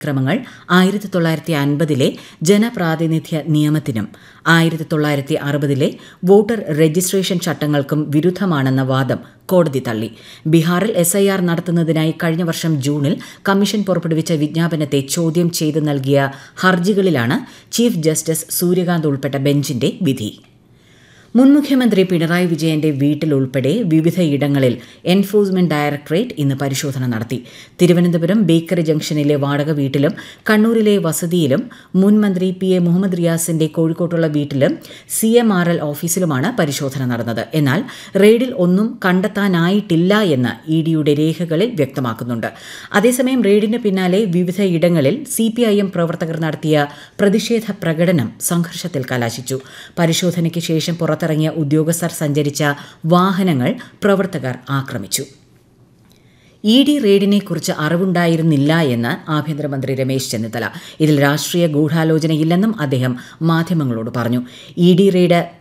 ക്രമങ്ങൾ ആയിരത്തി തൊള്ളായിരത്തി അൻപതിലെ ജനപ്രാതിനിധ്യ നിയമത്തിനും ആയിരത്തി തൊള്ളായിരത്തി അറുപതിലെ വോട്ടർ രജിസ്ട്രേഷൻ ചട്ടങ്ങൾക്കും വിരുദ്ധമാണെന്ന വാദം കോടതി തള്ളി ബീഹാറിൽ എസ് ഐ ആർ നടത്തുന്നതിനായി കഴിഞ്ഞ വർഷം ജൂണിൽ കമ്മീഷൻ പുറപ്പെടുവിച്ച വിജ്ഞാപനത്തെ ചോദ്യം ചെയ്ത് നൽകിയ ഹർജികളിലാണ് ചീഫ് ജസ്റ്റിസ് സൂര്യകാന്ത് ഉൾപ്പെട്ട ബെഞ്ചിന്റെ വിധി മുൻ മുഖ്യമന്ത്രി പിണറായി വിജയന്റെ വീട്ടിലുൾപ്പെടെ വിവിധയിടങ്ങളിൽ എൻഫോഴ്സ്മെന്റ് ഡയറക്ടറേറ്റ് ഇന്ന് പരിശോധന നടത്തി തിരുവനന്തപുരം ബേക്കറി ജംഗ്ഷനിലെ വാടക വീട്ടിലും കണ്ണൂരിലെ വസതിയിലും മുൻ മന്ത്രി പി എ മുഹമ്മദ് റിയാസിന്റെ കോഴിക്കോട്ടുള്ള വീട്ടിലും സി എം ആർ എൽ ഓഫീസിലുമാണ് പരിശോധന നടന്നത് എന്നാൽ റെയ്ഡിൽ ഒന്നും കണ്ടെത്താനായിട്ടില്ല എന്ന് ഇ ഡിയുടെ രേഖകളിൽ വ്യക്തമാക്കുന്നുണ്ട് അതേസമയം റെയ്ഡിന് പിന്നാലെ വിവിധയിടങ്ങളിൽ സി പി ഐ എം പ്രവർത്തകർ നടത്തിയ പ്രതിഷേധ പ്രകടനം സംഘർഷത്തിൽ കലാശിച്ചു പരിശോധനയ്ക്ക് ശേഷം പുറത്തിറങ്ങിയ ഉദ്യോഗസ്ഥർ സഞ്ചരിച്ച വാഹനങ്ങൾ പ്രവർത്തകർ ആക്രമിച്ചു ഇ ഡി റെയ്ഡിനെക്കുറിച്ച് അറിവുണ്ടായിരുന്നില്ല എന്ന് ആഭ്യന്തരമന്ത്രി രമേശ് ചെന്നിത്തല ഇതിൽ രാഷ്ട്രീയ ഗൂഢാലോചനയില്ലെന്നും അദ്ദേഹം മാധ്യമങ്ങളോട് പറഞ്ഞു ഇ ഡി റെയ്ഡ്